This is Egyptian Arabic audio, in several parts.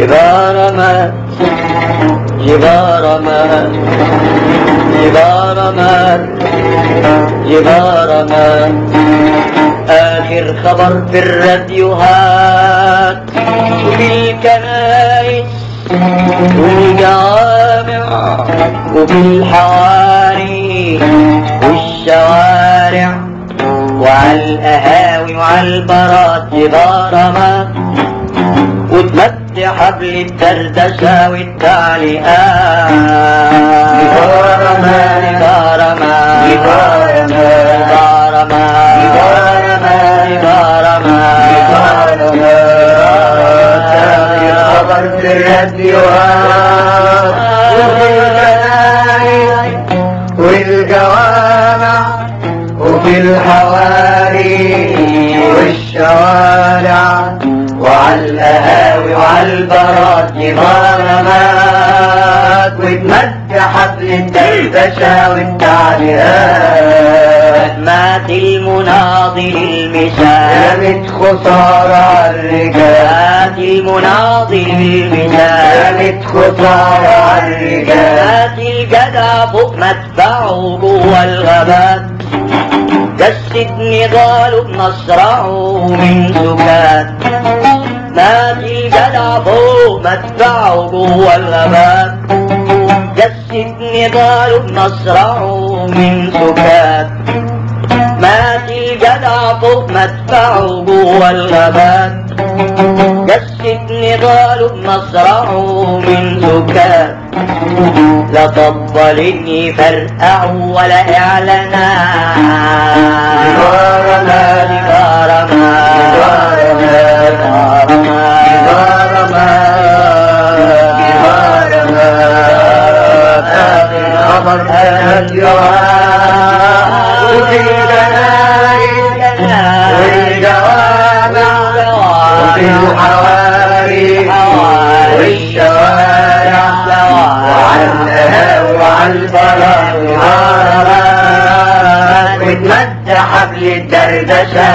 جبارمات جبارمات جبارمات جبارمات آخر خبر في الراديوهات وفي الكنائس والجوامع وفي الحواري والشوارع وعلى القهاوي وعلى البارات جبارمات وتمد حبل الدردشة والتعليقات جبارمات جبارمات جبارمات جبارمات جبارمات خبر في الراديوهات وفي الكنائس والجوامع وفي الحواري والشوارع وعلى القهاوي وعلى البارات جبارمات وتمد حبل الدردشة والتعليقات مات المناضل المثال رمت خسارة على الرجال مات المناضل المثال رمت خسارة على الرجال مات الجدع فوق مدفعه جوه الغابات جسد نضاله بمصرعه من سكات مات الجدع فوق مدفعه جوه الغابات جسد نضاله بمصرعه من سكات مات الجدع فوق مدفعه جوه الغابات جسد نضاله بمصرعه من سكات لا تفضلني فرقع ولا اعلانات جبارمات خبر وفي الجنائز والجوامع وفي الحواري والشوارع وعلى القهاوي وعلى البلاط والغارات وتمد حبل الدردشة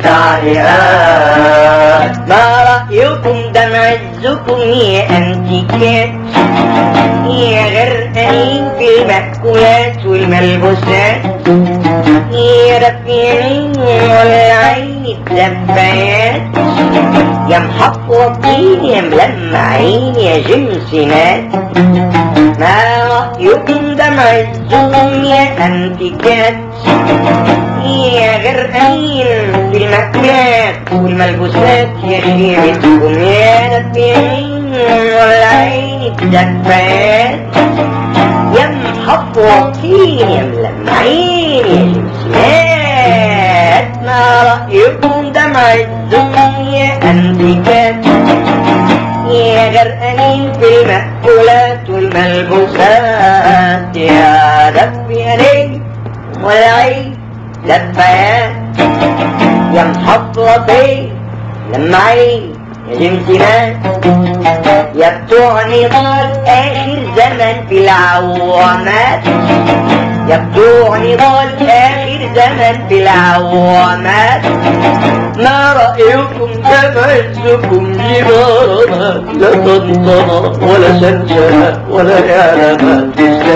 والتعليقات ما رأيكم دم عزكم يا أنتيكات يا غرقانين في المأكولات والملبوسات يا رفيعين والعين الدفايات يا محفوظين يا ملمعين يا جنسينات ما رأيكم دم عزكم يا أنتيكات يا غرقانين في المأكولات والملبوسات يا خيرتكم يا نبيين والعين الدفات يا محفوظين يا ملمعين يا جنسيات ما رأيكم دمع الزم يا أنتكات يا غرقانين في المأكولات والملبوسات يا دفيانين والعين لبيات يا محفظتين لمعين يا جمسمات يا بتوع نضال آخر زمن في العوامات يا بتوع نضال آخر زمن في العوامات ما رأيكم تمسكم جبارنا لا تنطنا ولا شنشنة ولا إعلامات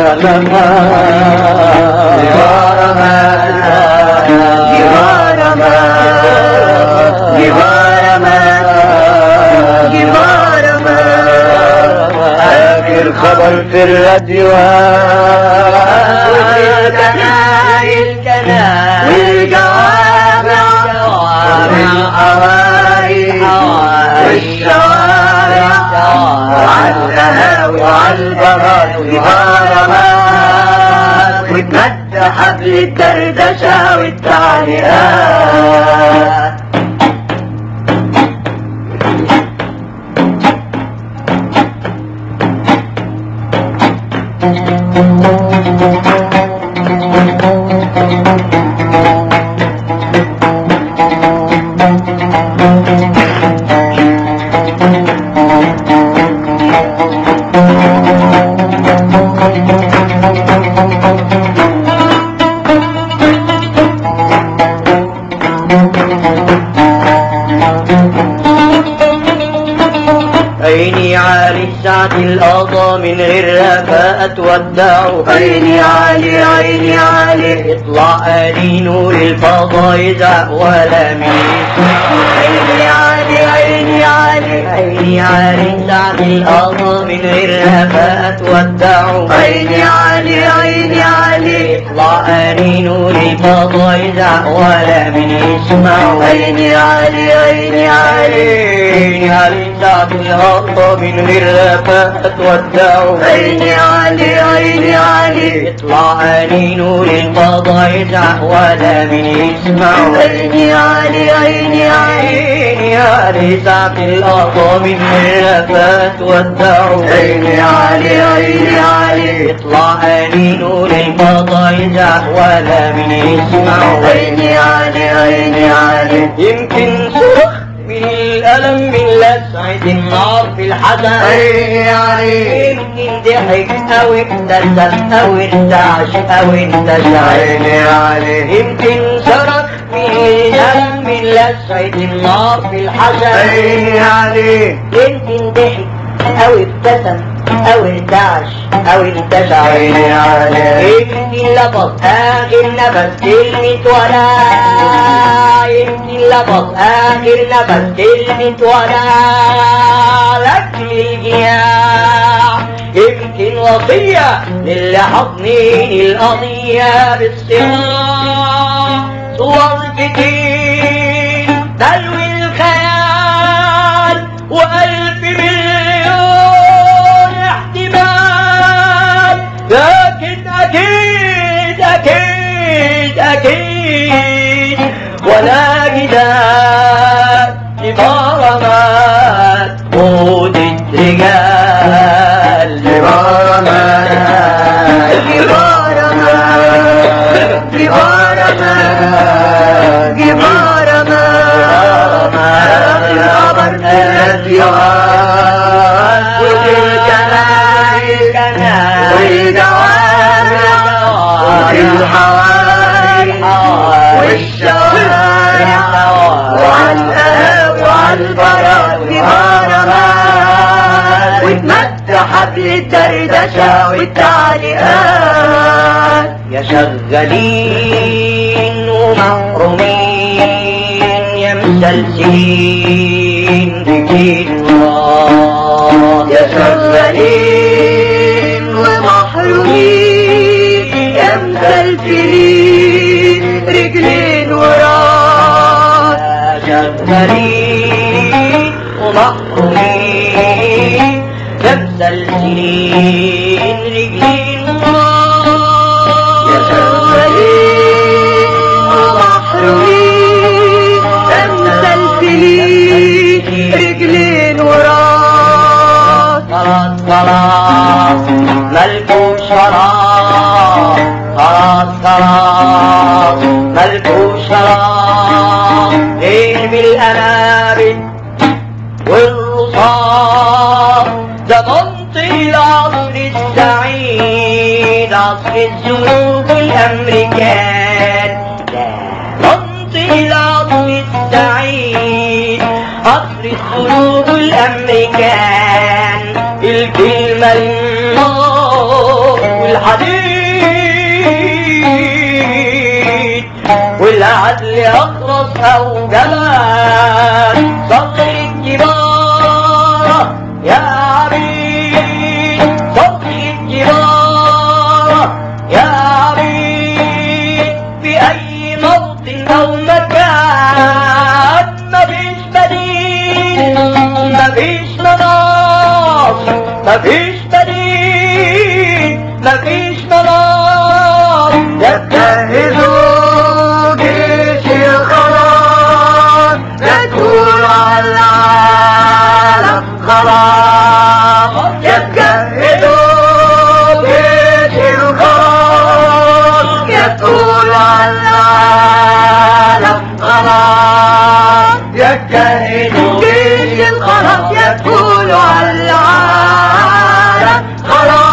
آخر خبر في الراديوهات الكنائس والجوامع والحواري والشوارع وعلى القهاوي وعلى البراد والهرمات وتمد حبل الدردشة والتعليقات عيني عالي ساعة القضا من غير رفاقة تودعه عيني عالي عيني عالي يطلع آلي نور الفضا يزعق ولا مين عيني عالي عيني عالي عيني عالي ساعة القضا من غير رفاقة تودعه عيني عالي عيني عالي يطلع آلي نور الفضا يزعق ولا مين يسمعه عيني عالي عيني عالي عيني عالي ساعة القضا من غير رفاقة تودعه عيني عالي عيني عالي يطلع آلي نور الفضا يزعق ولا مين يسمعه عيني عالي عيني عالي عيني عالي ساعة القضا من الرفات ودعوا عيني عالي عيني عالي يطلع آلي نور الفضا يزعق ولا من يسمعه عيني عالي عيني عالي يمكن صرخ من الألم من لسعة النار في الحزن عيني عالي يمكن ضحك أو ابتسم أو ارتعش أو انتشع عيني عالي يمكن صرخ من الألم من لسعة النار في الحزن عيني عالي يمكن ضحك أو ابتسم أو ارتعش أو انتشع عيني عالي يمكن لفظ آخر نفس كلمة ولا يمكن لفظ آخر نفس كلمة ولا لك الجياع يمكن وصية للي حاضنين القضية بالصراع صور كتير تلوي الخيال وألف مليون احتمال لكن أكيد أكيد أكيد ولا جدال لمرمات قودة رجال لبارمان لبارمان لبارمان لبارمان الخبر الراديوات والجناين والجوامع والحواري والشوارع وعلى القهوة وعلى البراد لبارمان وتمد حبل الدردشة والتعليقات يا شغالين ومحرومين يا مسلسلين بجيل الله يا شغالين ومحرومين يا مسلسلين رجلين وراس يا شغالين ومحرومين يا مسلسلين رجلين يا شغالين ومحرومين يا مسلسلين رجلين وراس خلاص خلاص ملكوش شراب خلاص خلاص ملكوش شراب غير بالأنابل والرصاص ده منطق العصر السعيد عصر الذنوب الأمريكان ده منطق العصر السعيد عصر الذنوب الأمريكان الكلمة للنار والحديد والعدل أخرس أو جمال صخر الجبارة يا عبيد صخر الجبارة يا عبيد في أي موطن أو مكان مفيش بديل مفيش مناص مفيش بديل مفيش مناص يجهزوا جيش الخلاص يدخل على العالم خلاص يجهزوا جيش الخلاص يدخل على العالم خلاص يجهزوا جيش الخلاص يدخل على العالم خلاص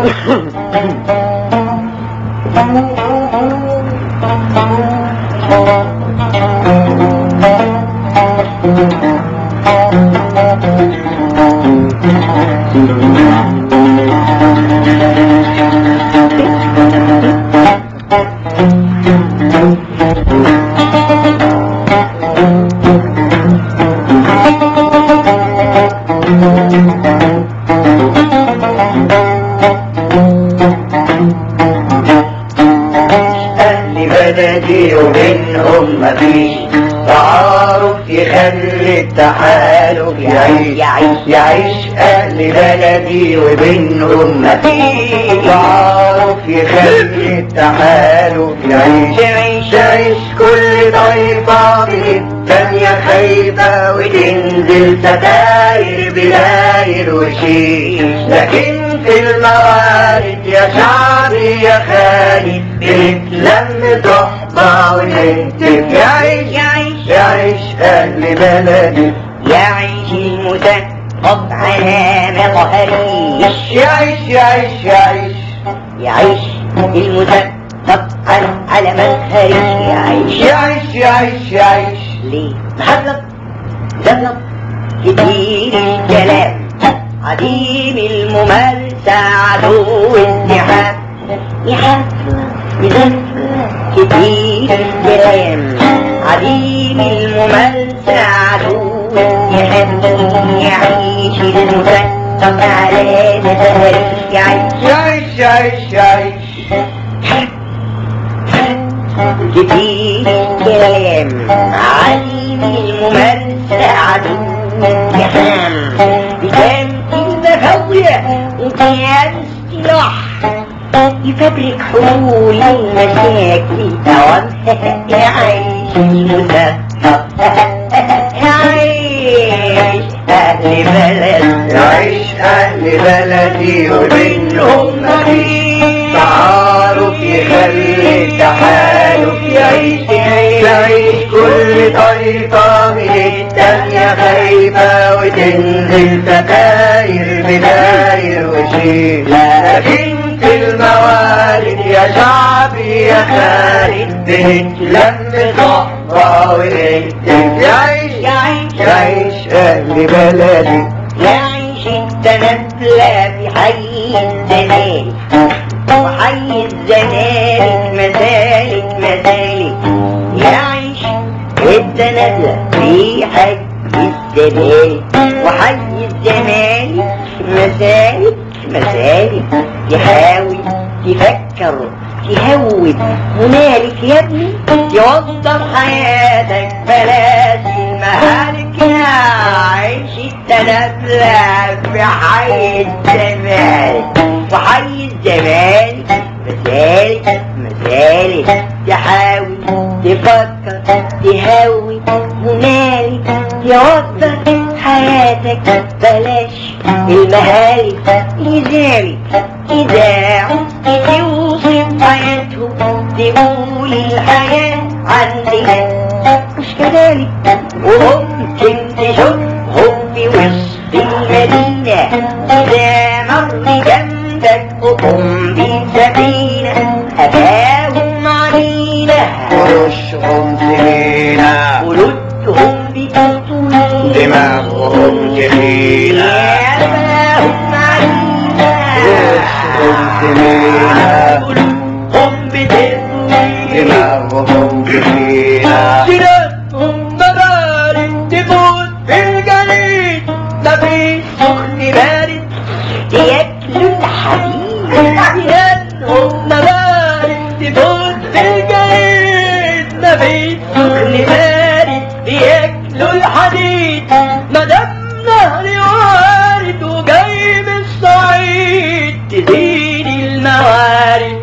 أهل بلدي ومنهم مفيش تعارف يخلي التحالف يعيش يعيش يعيش أهل بلدي وبينهم مفيش تعارف يخلي التحالف يعيش يعيش. تعيش كل طائفة من التانية خايفة وتنزل ستاير بداير وشيش لكن في الموارد يا شعبي يا خالي بنتلم صحبة ونهتف يعيش يعيش يعيش أهل بلدي يعيش المثقف على مظهريش يعيش يعيش يعيش يعيش المثقف على على مظهريش يعيش يعيش يعيش يعيش ليه محلط زلط كتير الكلام عديم الممارسة عدو الزحام يحف يزف كتير الكلام عديم الممارسة عدو الزحام يعيش المثقف على مظهريش يعيش يعيش يعيش يعيش كتير كلام عليم الممارسة عدو الكلام بكام كلمة فاضية وكام اصطلاح يفبرك حلول المشاكل أوام يعيش المثقف يعيش أهل بلد يعيش أهل بلدي وبينهم مفيش تعارف يخلي التحالف يعيش يعيش كل طريقة من التانية خايفة وتنزل ستاير بداير وشيل لكن في الموارد يا شعبي يا خالد بنتلم صحبة ونهتف يعيش يعيش يعيش أهل بلدي يعيش التنبلة في حي الزمالك وحي الزمالك مسالك مسالك يعيش التنبلة في حي الزمالك وحي الزمالك مسالك مسالك تحاول تفكر تهود هنالك يا ابني توظف حياتك بلاش المهالك يا عيش التنبلة في حي الزمالك وحي الزمالك مسالك مسالك تحاول تفكر تهوي هنالك توظف حياتك بلاش المهالك لذلك إذا عدت توصف حياتهم تقول الحياة عندنا مش كذلك وممكن تشوفهم في وسط المدينة إذا مر جنبك قطن بسفينة أباهم علينا فرشهم سمينة قلوبهم بتطويل دماغهم تخينة أباهم علينا فرشهم سمينة قلوبهم بتطويل دماغهم تخينة سنانهم مبارد تموت في الجليد مفيش سخن بارد ياكلوا الحديد سنانهم مبارد تموت في الجليد مفيش سخن بارد ياكلوا الحديد مدام نهري وارد وجاي من الصعيد تزيد الموارد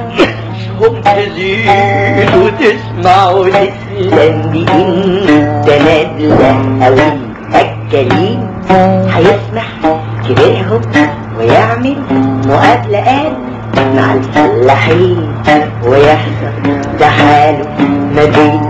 هم تزيد وتسمع وتسلم بإنت نادلة أو الأكلين هيسمح كبيرهم ويعمل مقابلة قال مع الفلاحين ويحصل تحالف ما بين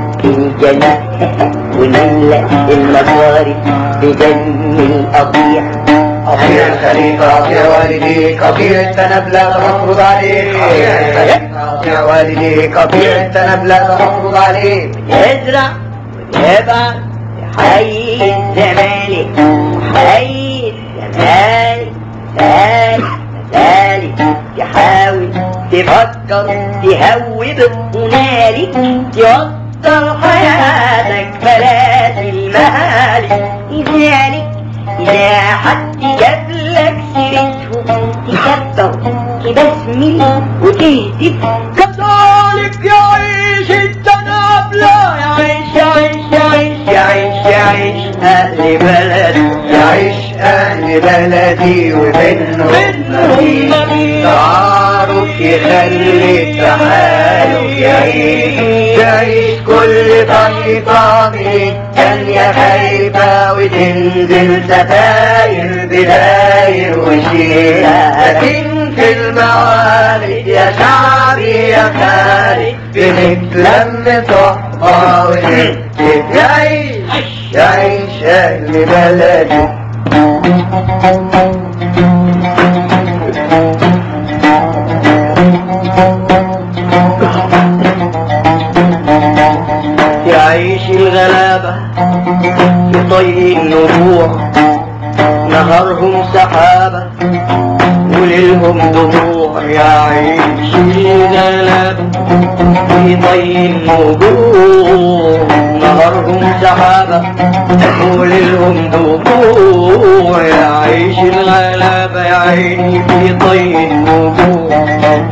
الجنة ونملأ المصاري بدم القطيع أطيع الخليفة أطيع والديك أطيع التنب لا تفرض عليك أطيع الخليفة أطيع والديك أطيع التنب لا تفرض عليك يزرع ويبقى حي الزمالك حي الزمالك سالك سالك تحاول تفكر تهوب هنالك توتر حياتك بلاش المهالك لذلك إذا حد جاب لك سيرتهم تكبر تبسمل وتهتف كذلك يعيش التنابلة يعيش يعيش يعيش يعيش يعيش أهل بلد يعيش أهل بلدي وبينهم منهم نبي. تعارف يخلي التحالف يعيش تعيش كل طريقة من التانية خايفة وتنزل ستاير بداير وشيل لكن في الموالد يا شعبي يا خالد بنتلم صحبة ونكتب يعيش يعيش أهل بلدي يعيش الغلابة في طي النبوع نهارهم سحابة وليلهم دموع يعيش الغلابة في طي النبوع نهارهم سحابة وليلهم دموع يعيش الغلابة يا عيني في طي النبوع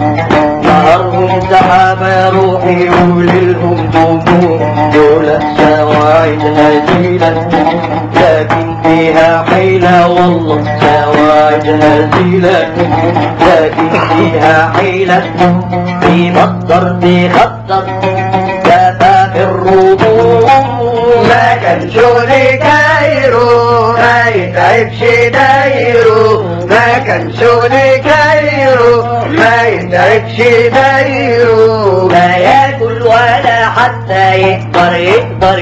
نهارهم سحابة يا روحي وليلهم دموع دولة سواعد هزيلة لكن فيها حيلة والله سواعد هزيلة لكن فيها حيلة في مصدر بيخطر كفاف الربوع ما كان شغلي كايرو ما يتعبش دايرو ما كان شغلي كايرو ما يتعبش دايرو لا ياكل ولا حتى يقدر يقدر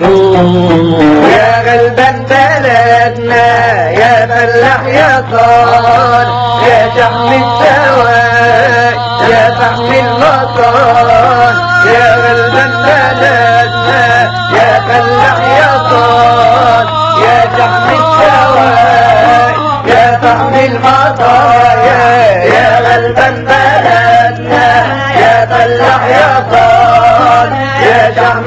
يقوم يا غلبان بلدنا يا فلاح يا صار يا شحم السواق يا فحم المطار يا غلبان بلدنا يا فلاح يا صار يا شحم السواق يا فحم المطار يا يا غلبان بلدنا يا فلاح يا صار يا شحم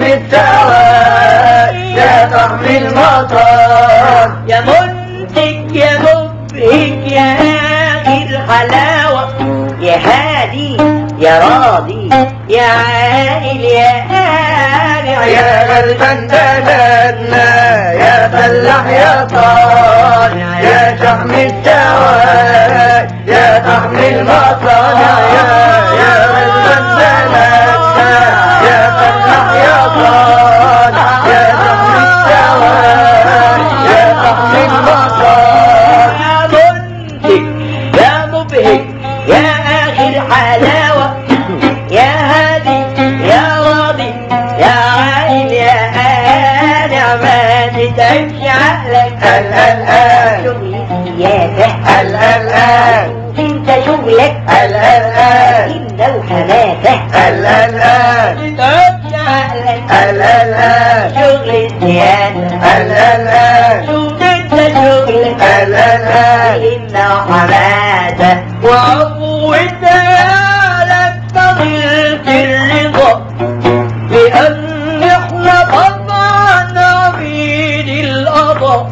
السواق يا فحم المطار يا منتج يا مبهج يا آخر حلاوة يا هادي يا راضي يا عائل يا قارع يا غلبان بلدنا يا فلاح يا طار يا شحم السواق يا فحم المصانع يا يا غلبان بلدنا يا فلاح يا طار يا شحم السواق يا فحم المصانع يا منتج يا مبهج يا آخر حلاوة يا هادي يا راضي يا عائل يا قارع ما تتعبش عقلك ال ال ال شغل السياسة ال ال ال انت شغلك ال ال ال إلا وحماسة ال ال ال تتعبش عقلك ال ال ال شغل السياسة ال ال ال شوف انت شغلك ال ال ال إلا وحماسة وعفوت لك فضلت الرضا لأن احنا قطعنا بيد القضاء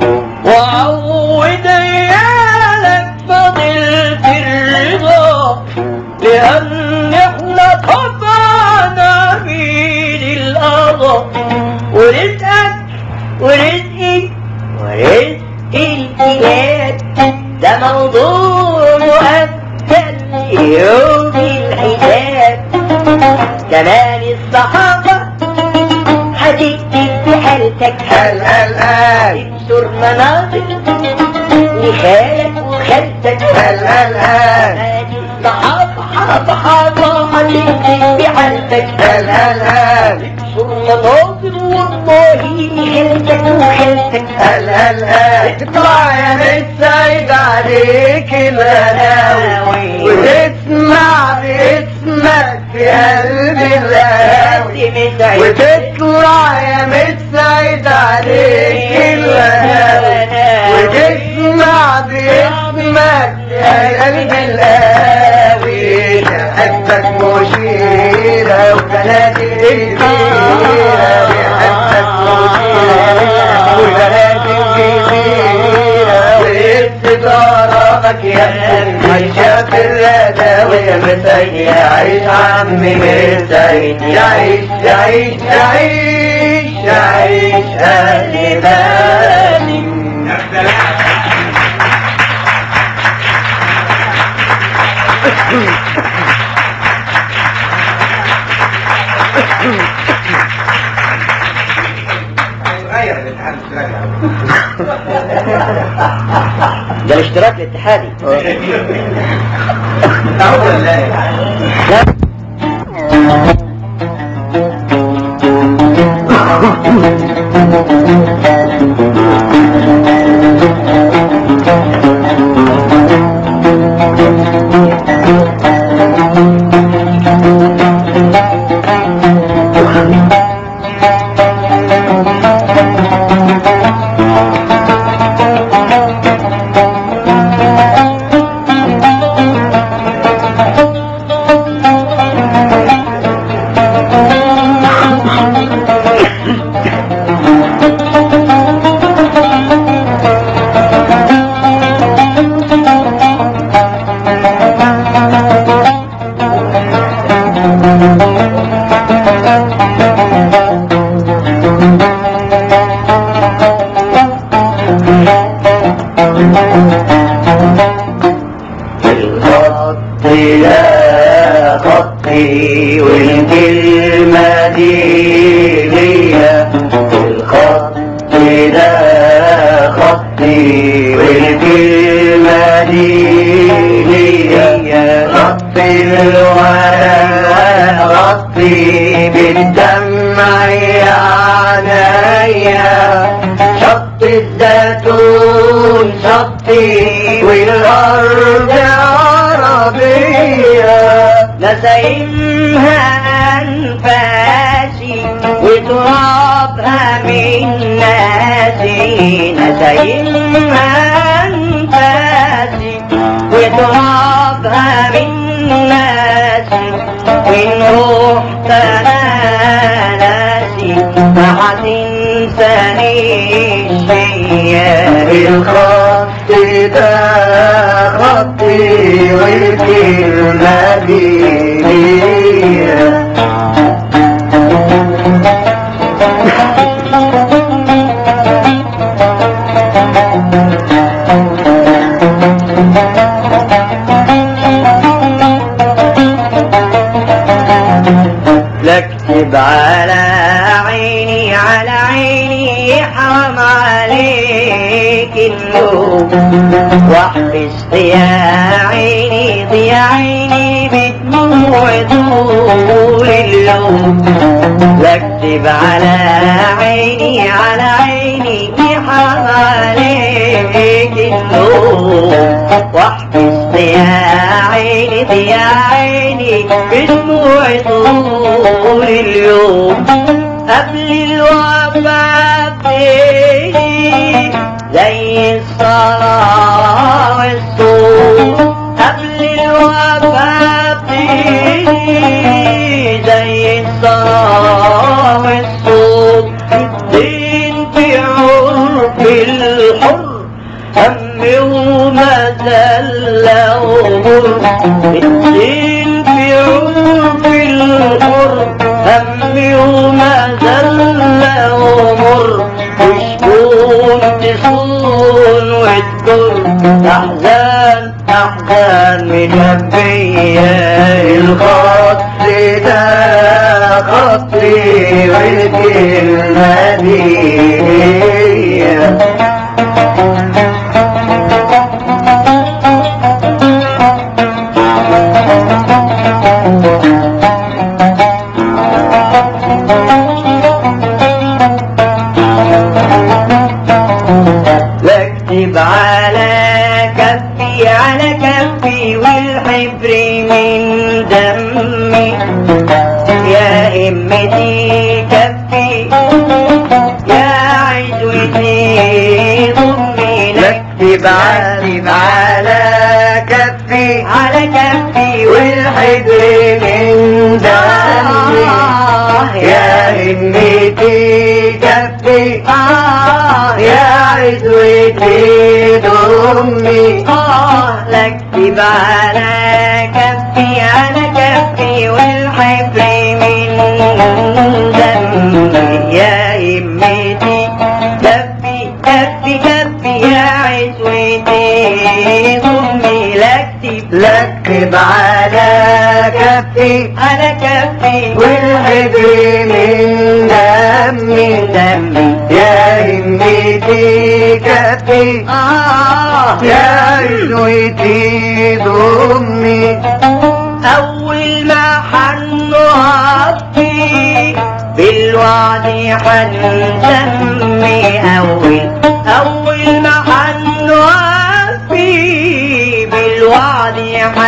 وعود لك فضلت الرضا لأن احنا قطعنا بيد القضاء ورزقك ورزقي ورزق البلاد ده موضوع مؤكد يوم الحساب كمان الصحافة هتكتب بحالتك ال ال ال تنشر مناظر لخالك وخالتك ال ال ال هذه الصحافة حافة حافة هتكتب بحالتك ال ال ال تنشر يا ناظر والله خلتك وخلتك هل هل هل تطلع يا متسيد عليك الهلاوي وتسمع باسمك في قلبي الهلاوي وتطلع يا متسيد عليك الهلاوي وتسمع باسمك في قلبي الهلاوي بحبك مشيرة وبناتي كبيرة بحبك مشيرة وبناتي كبيرة وابتدارك يا عيشة في الرداوي يا مسيد يعيش عمي مسيد يعيش يعيش يعيش يعيش أهل بالي ده الاشتراك الاتحادي الخط يا خطي والكلمة دي ليا الخط ده خطي والكلمة دي ليا خط الورق خطي بالدمع يا عينيا شط الزيتون شطي والأرض عربية نسيمها أنفاسي وترابها من ناسي نسيمها أنفاسي وترابها من ناسي وإن رحت أنا ناسي ما هتنسانيش فيا الخط ده خطي والكلمة دي ليا لاكتب على عيني على عيني حرام عليك النوم واحبس يا عيني ضيا عيني بدموع طول اللوم لاكتب على عيني على عيني حرام عليك النوم واحبس يا عيني ضيا عيني بدموع طول اليوم قبل الوفاة بتيجي زي الصلاة والصوم قبل الوفاة بتيجي زي الصلاة والصوم الدين في عرف الحر هم وما زال أمر الدين في عرف الحر هم وما زال أمر وشكون تصون وتكون أحزان أحزان مجبية الخط ده خطي والكلمة دي ليا والحبر من دمي يا همتي كفي يا عزوتي ضمي لك اكتب عاتب على كفي على كفي والحبر من دمي يا همتي كفي آه يا عزوتي ضمي آه لكتب على كفي على كفي والحبر من دمي يا همتي كفي كفي كفي يا عزوتي ضمي لكتب لكب على كفي على كفي والحبر من دمي دمي يا همتي كفي آه يا عزوتي ضمي أول ما حنوفي بالوعد حنسمي أول أول ما حنوفي بالوعد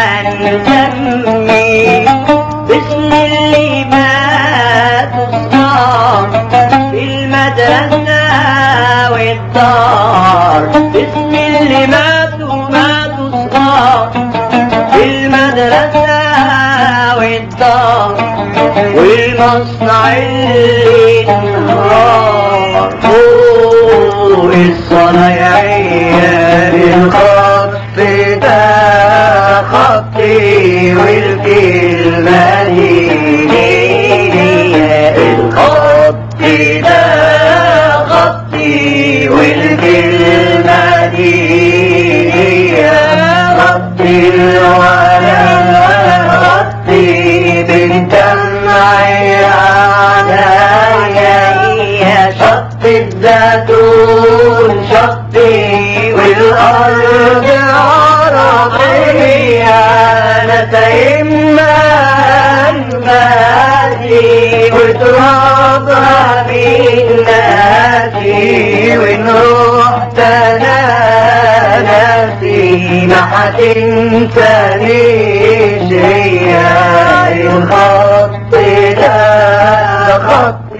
حنسمي باسم اللي ما تصدر في المدرسة والدار باسم اللي ماتوا ما تصغر في المدرسة والدار والمصنع اللي انهار فوق الصنايعية الخط ده خطي والكلمة دي ليا الخط ده خطي والكلمة دي ليا خطي الولد خطي بالدمع عليا شط الزيتون شطي والأرض عربية نسيمها المادي وترابها بالناسي ونروح تناسي ما حتنسانيش هي الخط ده خطي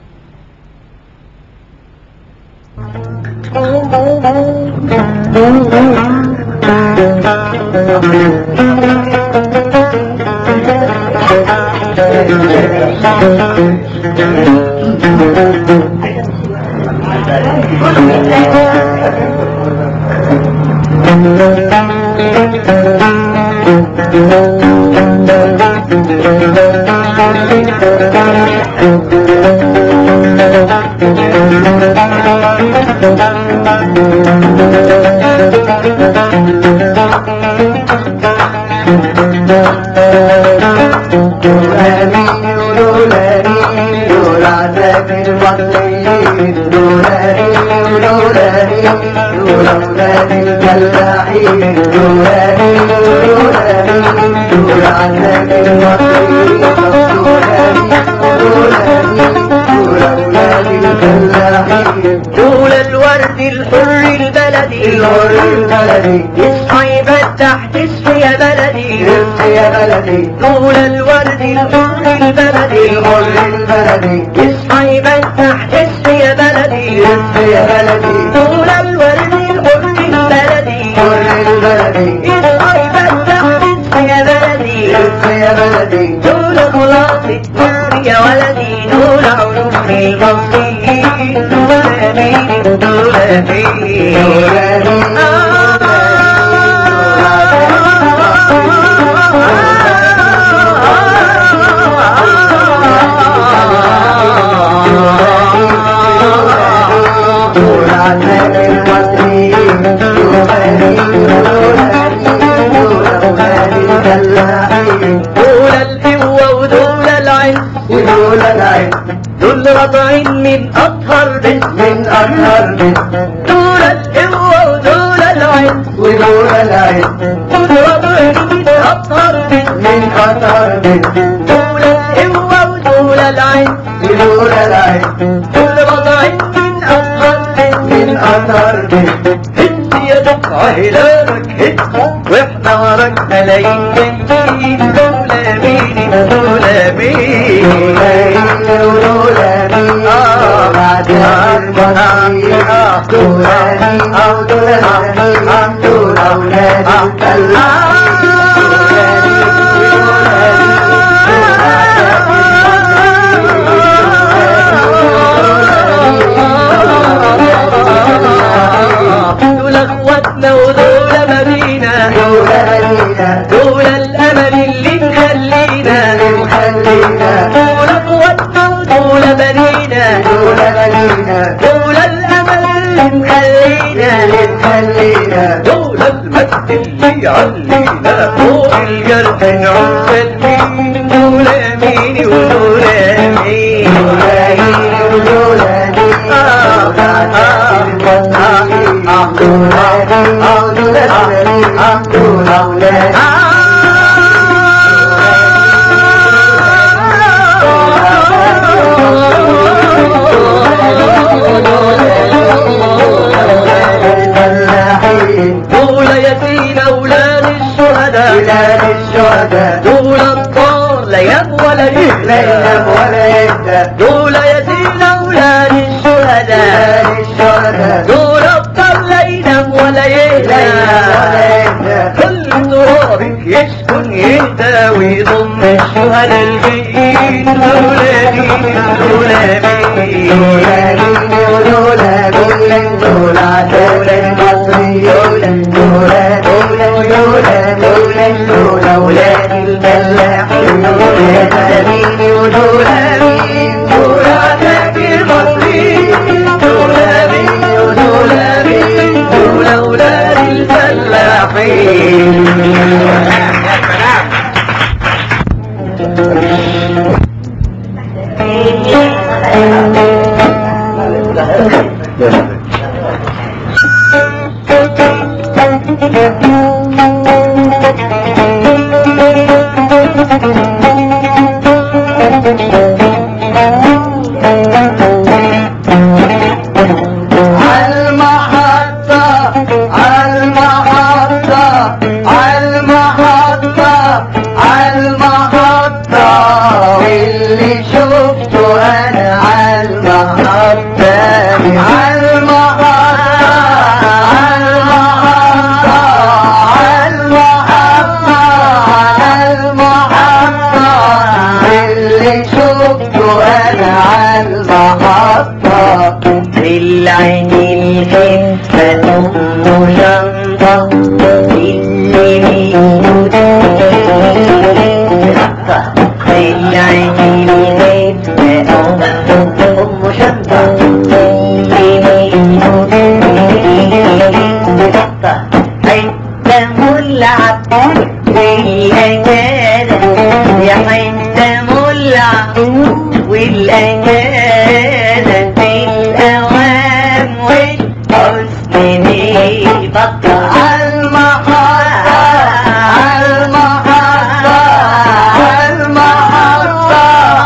دولاري ودولاري دول عذاب المصريين دولاري ودولاري دول أولاد الفلاحين دولاري ودولاري دول عذاب المصريين دولاري ودولاري دول أولاد الفلاحين دول الورد الحر البلدي الحر البلدي يصحى يفتح تسفي يا بلدي رزق يا بلدي دول الورد الحر البلدي الحر البلدي يصحى يفتح تسفي يا بلدي رزق يا بلدي دول الورد الحر البلدي حر البلدي يصحى يفتح تسفي يا بلدي رزق يا بلدي دول خلاص الدهر يا ولدي دول علوم المصريين دول أمين دول أمين دول القوة ودول العز دول رضعين من أطهر بس من أطهر دول القوة ودول العز ودول العين دول رضعين من أطهر بس من أطهر دول القوة ودول العز ودول العين دول رضعين من أطهر بس من أطهر هد يدك عهلانك هد واحنا نارك ملايين جنين لولا مين لولا مين لولا مين بعد البطيء دولاني أو دولاني دول أولاد دول اخواتنا ودول مدينة دول مدينة دول الامل اللي مخلينا مخلينا دول اخواتنا ودول مدينة دول مدينة دول الامل اللي مخلينا مخلينا دول المجد اللي يعلينا فوق الجرح نعود سلمين دول مين ودول مين دول دول يتيم أولاد الشهداء أولاد الشهداء دول الطار لا يب ولا يهدى لا يب ولا يهدى دول يتيم أولاد الشهداء أولاد الشهداء دول الطار لا ينام ولا يهدى ولا يهدى كل ترابك يسكن يهدى ويضم الشهداء الجايين دول مين دول مين دول مين دول دول المصريون دول دول دول دول دول أولاد الفلاحين دول سبيل ودول مين دول أولاد المصريين دول مين دول مين دول أولاد الفلاحين المحطة المحطة المحطة المحطة واللي شفته أنا المحطة المحطة المحطة المحطة اللي شفته أنا المحطة العين الخفة أم شنطة اللي بيموت العين الخفة أم شنطة اللي بيموت حتة ملعب والأجادة يا حتة ملعب والأجادة في الأوام والحسن بطة المحطة المحطة المحطة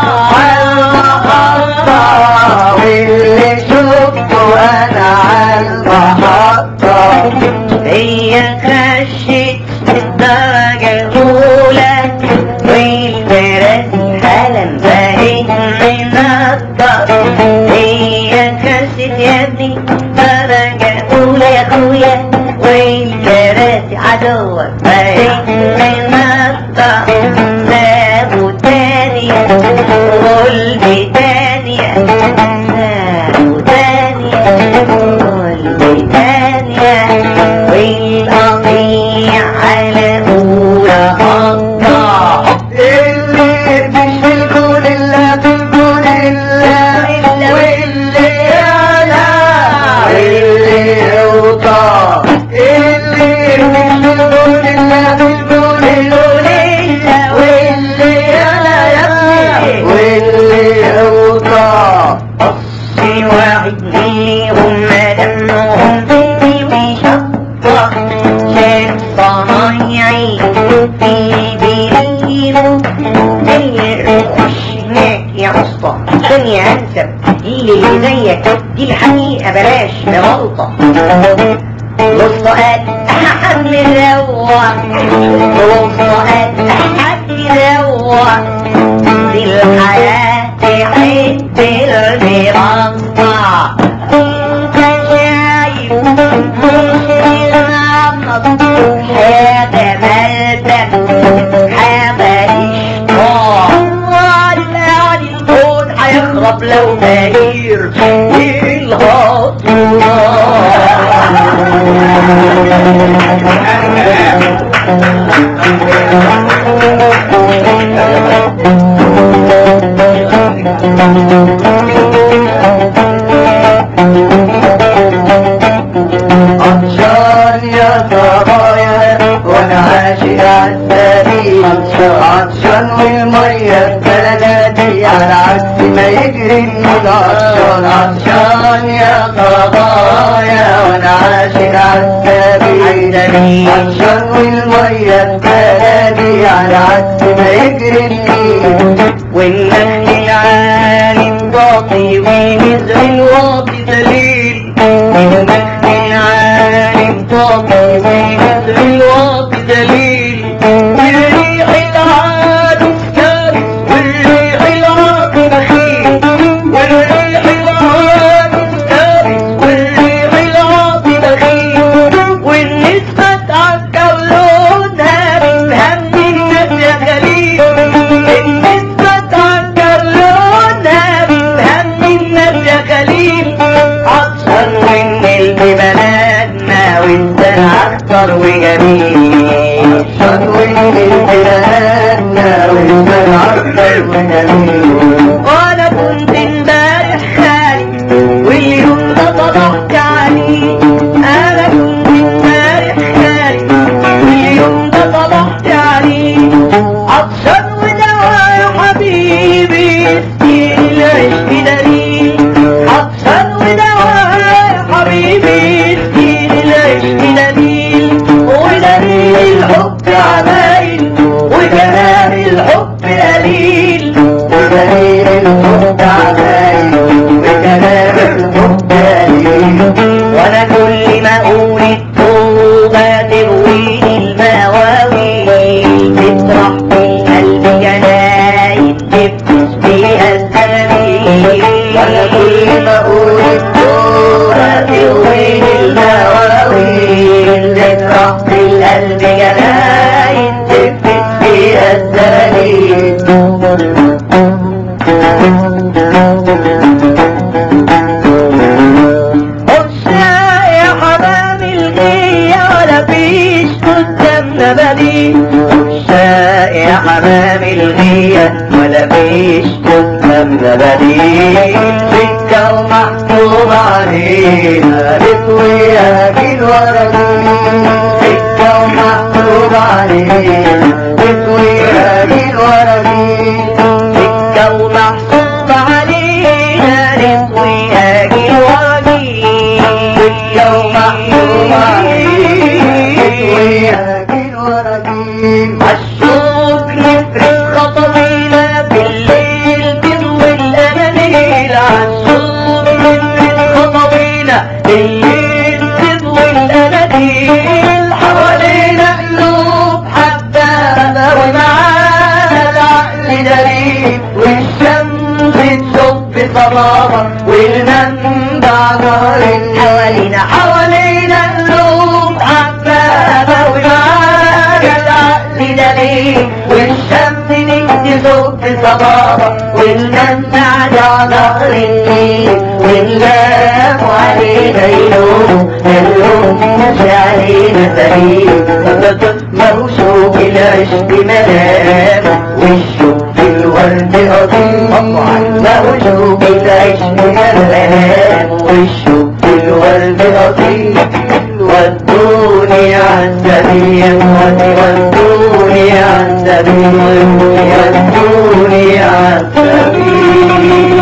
المحطة واللي شفته أنا على المحطة هي خشت الدرجة الأولى والفرس حالا بقيت منطة هي خشت يا ابني درجة أولى يا أخويا والكراسي عدوة بقيت منطة سابوا تانية قلبي تانية سابوا تانية قلبي تانية والقضية على أولى حطة اللي مش في الكون إلا في الكون إلا واللي أنا واللي أوطى اللي مش في الكون إلا في الكون إلا واللي أنا يا واللي أوطى أصي واحد فيهم دمهم في وشطة شاف صنايعي في بيرينه خش هناك يا اسطى الدنيا انسب اللي زيك دي الحقيقة بلاش بغلطة الاسطى قال مروح وفؤاد حد يروح دي الحياة تحب المربع انت شايف مش الغمض هذا ملبس هذا اشتراك يعني الكون هيخرب لو مهير عطشان يا صبايا وانا عاشق عالسبيل عطشان والمية بلدي على عكس ما يجري من عطشان عطشان يا صبايا وانا عاشق عالسبيل عطشان والمية بلدي على عكس ما يجري النيل والنخل العالم باطي ونزع الواطي دليل والنخل العالم باطي ونزع الواطي دليل والريح العالم كارث والريح العالم بخيل والريح العالم كارث والريح العالم بخيل والنسبة تعكر لونها من هم الناس يا خليل النسبة تعكر لونها من هم الناس يا خليل عطشان وإن اللي بلدنا والزرع أخضر وجميل عطشان والليل بلادنا والزرع أخضر وجميل وانا كنت امبارح خالي واليوم ده طلعت عليه انا كنت امبارح خالي واليوم ده طلعت عليه عطشان ودواء يا حبيبي يسكن العشق دليل عطشان ودواء يا حبيبي يسكن العشق دليل ودليل الحب عمايل وكلام الحب قليل ودليل الحب عمايل وكلام الحب قليل وانا كل ما اقول التوبة ترويني المواويل تطرح في القلب جناين تفتش فيها الزميل وانا كل ما اقول الدورة ترويني المواويل تفرح في القلب جناين تفتش فيها الزمالين عشاق يا حمام الغية ولا فيش قدامنا بديل عشاق يا حمام الغية ولا فيش قدامنا بديل سكة ومحسوب علينا بتويها جيل ورا جيل سكة ومحسوب علينا بتويها جيل ورا جيل سكة ومحسوب علينا نطوي أجي وأجي سكة ومحسوب علينا بتويها جيل ورا جيل عالشوق نفرق خطوينا بالليل تضوي الأنانيل عالشوق نفرق خطوينا بالليل تضوي الأنانيل حوالينا قلوب حبابة ومعانا العقل دليل والشمس تصب صبابة والمنبع نهر حوالينا حوالينا قلوب حبابة ومعانا العقل دليل والشمس نجد صب صبابة والمنبع ده نهر النيل واللام علينا يلوم اللوم مش علينا سبيل موشوق العشق ملام والشوق في الورد قضيب موشوق العشق ملام والشوق في الورد قضيب ودوني عن سبيل ودوني عن سبيل ودوني عن سبيل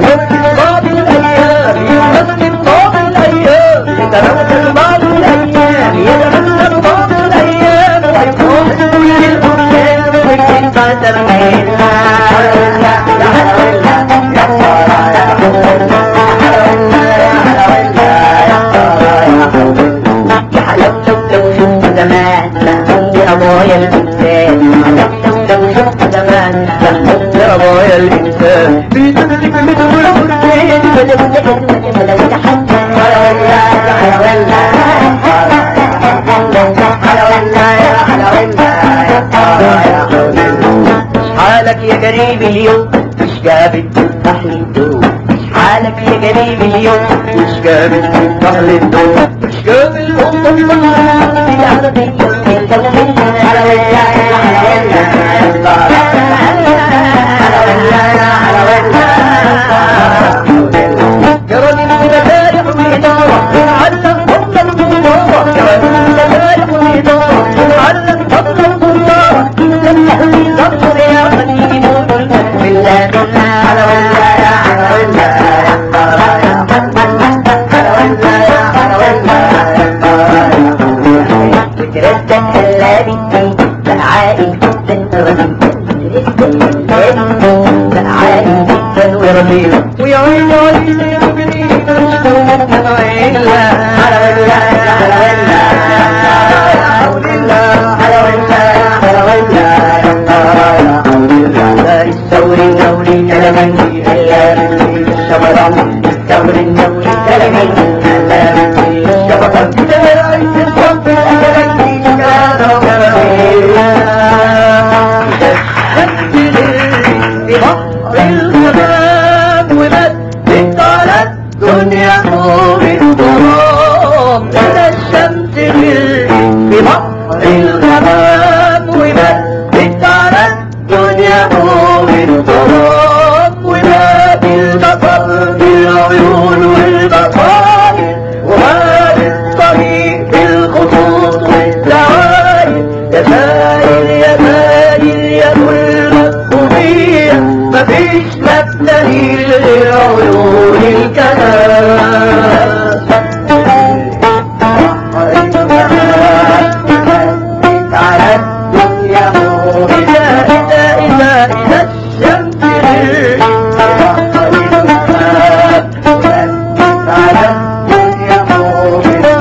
بعض الأيام يتمثل بعض الأيام يتمثل بعض الأيام يتمثل بعض الأيام ويكون كل الحكام ويكون قدر يا حلاوة لو شفت زمان عندي أبويا الإنسان لو شفت زمان عندي أبويا الإنسان بيدرك مثل البركان بلا بلا بلا بلا بلا حتى على ولا على ولا على ولا على ولا حالك يا قريب اليوم مش قابل تفتح لي الدوم حالك يا قريب اليوم مش قابل تفتح لي الدوم مش قابل على ولا يا راجل متفارق وإدارة علم فضل الضرورة يا راجل متفارق وإدارة علم فضل الضرورة لما اللي ضبط يا خليل بالله بالله على ولا يا على ولا يا على ولا يا على ولا وتردد هلا بنتي بالعالي جدا ورزيد بالعالي جدا ورزيد ويا ويلي ويلي يا مجرمين على ولا على ولا على ولا على ولا على ولا الثور النوري كلمني هلا مني الشبرم الثور النوري كلمني هلا مني الشبرم تلاقي الصف كلمني ببحر الغمام ومدت على الدنيا نور الظلام إلى الشمس ببحر الغمام ومدت على الدنيا نور الظلام وما بالبصر بالعيون والبصائر وما بالطريق بالخطوط والدعاير يا سائل يا سائل يا كل مفهومية مفيش مبتدي غير عيون الكلام على الدنيا إذا إذا إذا إذا الشمس على الدنيا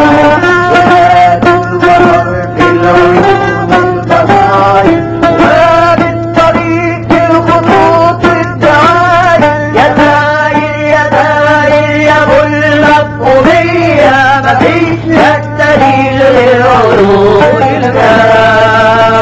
وبالطريق الخطوط والدعاية يا داير يا داير يا كل مفهومية مفيش لك دليل غير عيون الكلام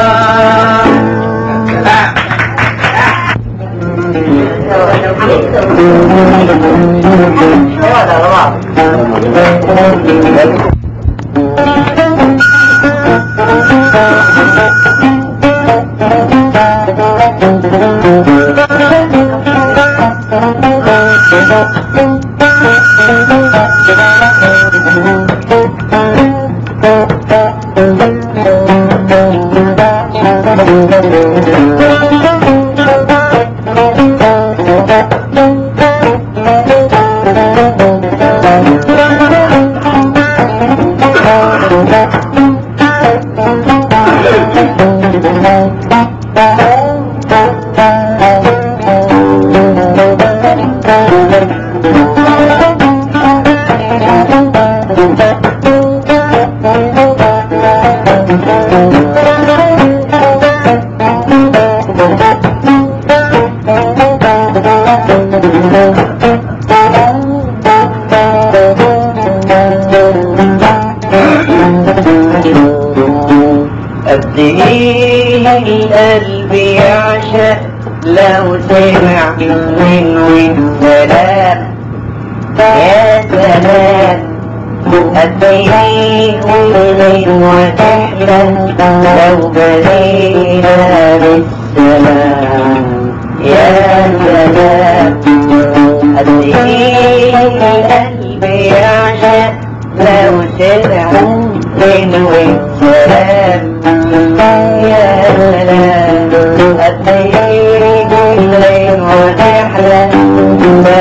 قد ايه القلب يعشق لو سمع من سلام يا سلام قد ايه وليل وتحلم لو بلينا بالسلام يا سلام قد ايه القلب يعشق لو سمع من سلام يا سلام قد ايه الليل وتحلم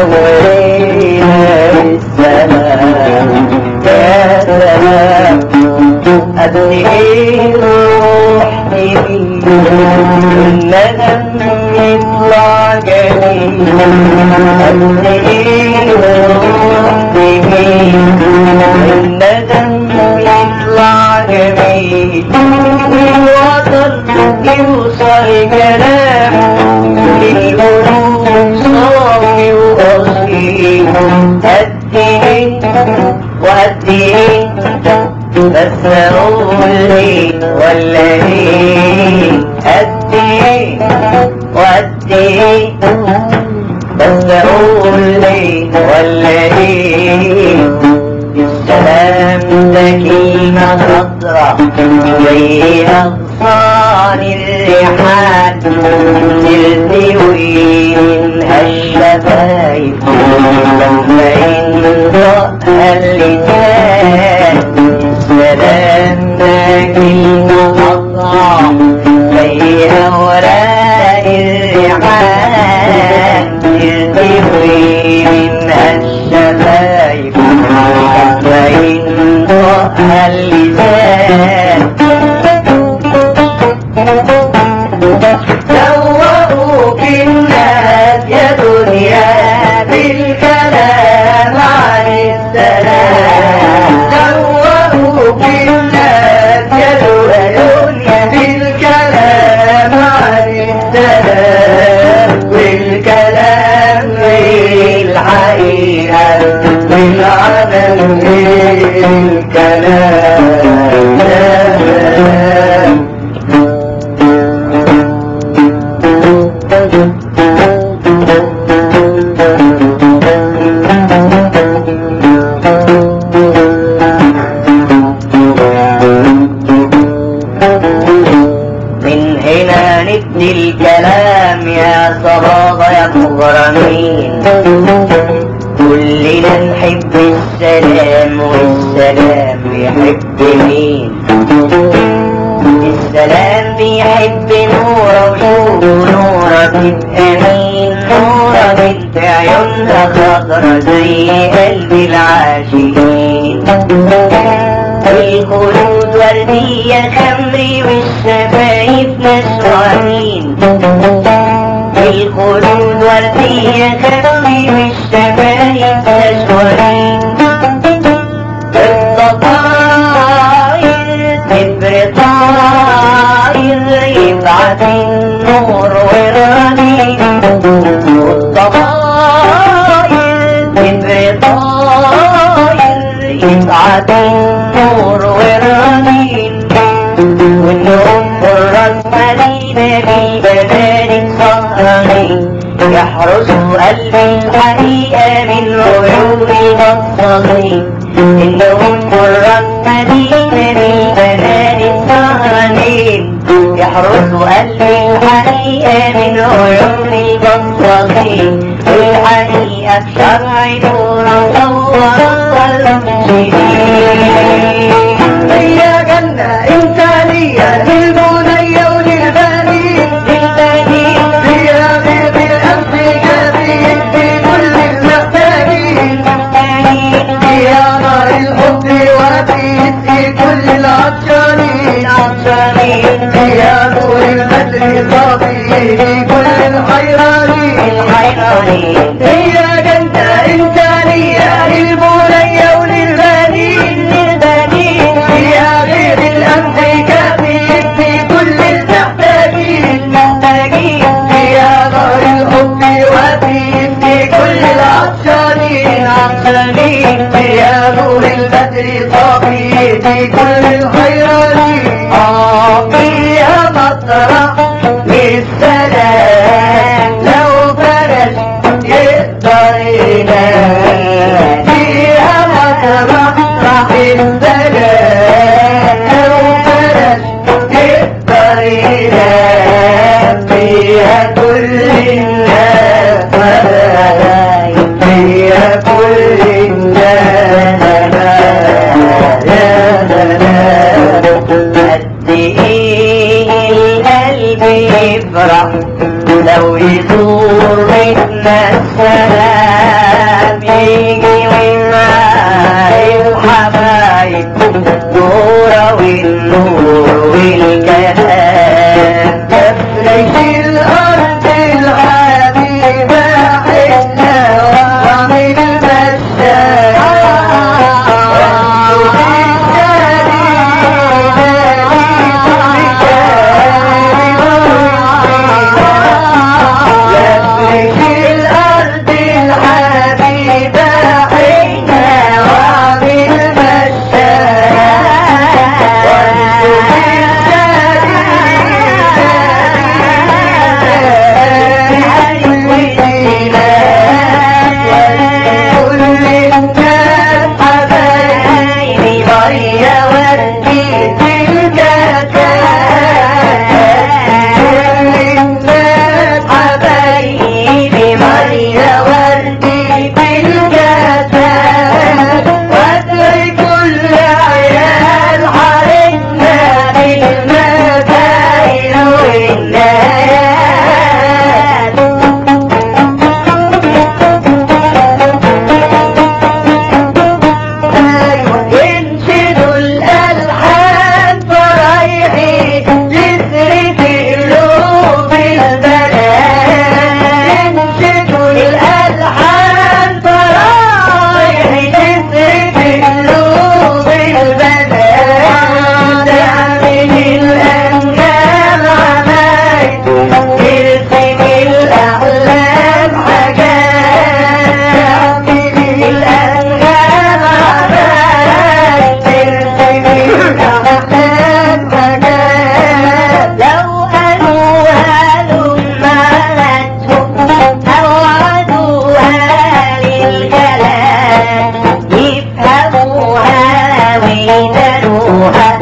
ايه روح تميل الندم يطلع جميل قد ايه روح تميل الندم يطلع جميل الوطن يوصل كلامه للقلوب صافي وأصيل قد ايه وقد ايه بس اقول ايه ولا ايه قد ايه وقد ايه بس اقول ايه ولا ايه السلام ده كلمة خضرة زي أغصان الريحان تلتوي منها الشفايف فإن ضأها اللسان السلام ده كلمة خضرة زي أوراق الريحان تلتوي منها الشفايف فإن ضأها اللسان دوروك الناس يا دنيا بالكلام عن السلام دوروك الناس يا دنيا بالكلام عن السلام والكلام بالحقيقة بالعمل بالكلام من هنا نبني الكلام يا صبابة يا مغرمين كلنا نحب السلام والسلام يحب مين السلام بيحب نورة وشوف نورة تبقى مين نورة بنت عيونها خضرا زي قلب العاشقين الخلود وردية خمري والشفايف نسوانين الخلود وردية خمري والشفايف نسوانين الضفاير تبر طاير يبعت النور وراني والضفاير تبر طاير يبعت النور وراني والنوم حراس مدينة ببنان سهرانين يحرسوا قلبي الحقيقة من عيون المصلين إنهم حراس مدينة ببنان سهرانين يحرسوا قلبي الحقيقة من عيون المصلين والحقيقة بشرع نور المسلمين يا جنة إنسانية للبنية وللبنين فيها غير الأمس جميل في كل المحتاجين فيها نار الحب وفي في كل العطشانين فيها نور البدر صافي في كل الحيرانين هي جنة إنسانية للبنية وللبنين فيها غير الأمس كافي في كل المحتاجين فيها نار الحب وفي في كل العطشانين فيها نور البدر صافي في كل الحيرانين آه فيها مطرح للسلام لو فرش يقدر ينام فيها مطرح للسلام لو فرش يقدر ينام فيها كل الناس فيها كل الناس قد ايه القلب يفرح لو يزور بيتنا السلام يجي ومعاه الحبايب الدورة والنور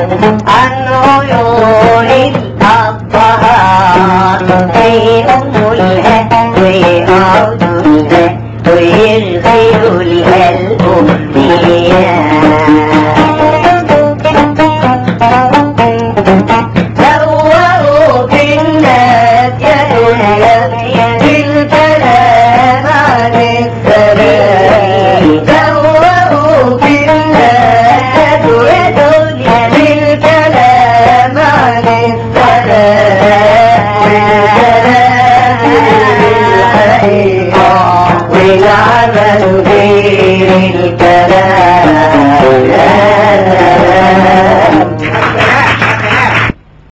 عن عيون الأبهات يقوموا لها ويقعدوا لها ويرغيوا لها الأمهات